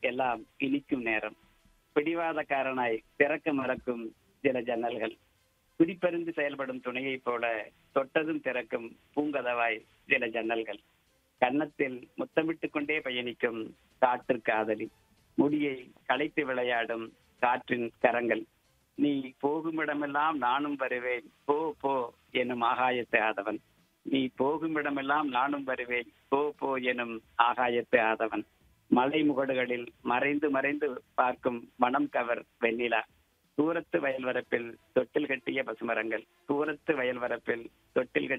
எல்லாம் இனிக்கும் நேரம் பிடிவாதக்காரனாய் திறக்க மறக்கும் சில ஜன்னல்கள் குறிப்பறிந்து செயல்படும் துணையைப் போல தொட்டதும் திறக்கும் பூங்கதவாய் சில ஜன்னல்கள் கன்னத்தில் முத்தமிட்டுக் கொண்டே பயணிக்கும் காற்று காதலி முடியை களைத்து விளையாடும் காற்றின் கரங்கள் நீ போகுமிடமெல்லாம் நானும் வருவேன் போ போ எனும் ஆகாயத்து ஆதவன் நீ போகுமிடமெல்லாம் நானும் வருவேன் போ போ எனும் ஆகாயத்து ஆதவன் மலை முகடுகளில் மறைந்து மறைந்து பார்க்கும் மனம் கவர் வெண்ணிலா தூரத்து வயல்வரப்பில் தொட்டில் கட்டிய பசுமரங்கள் தூரத்து வயல்வரப்பில் தொட்டில் கட்டிய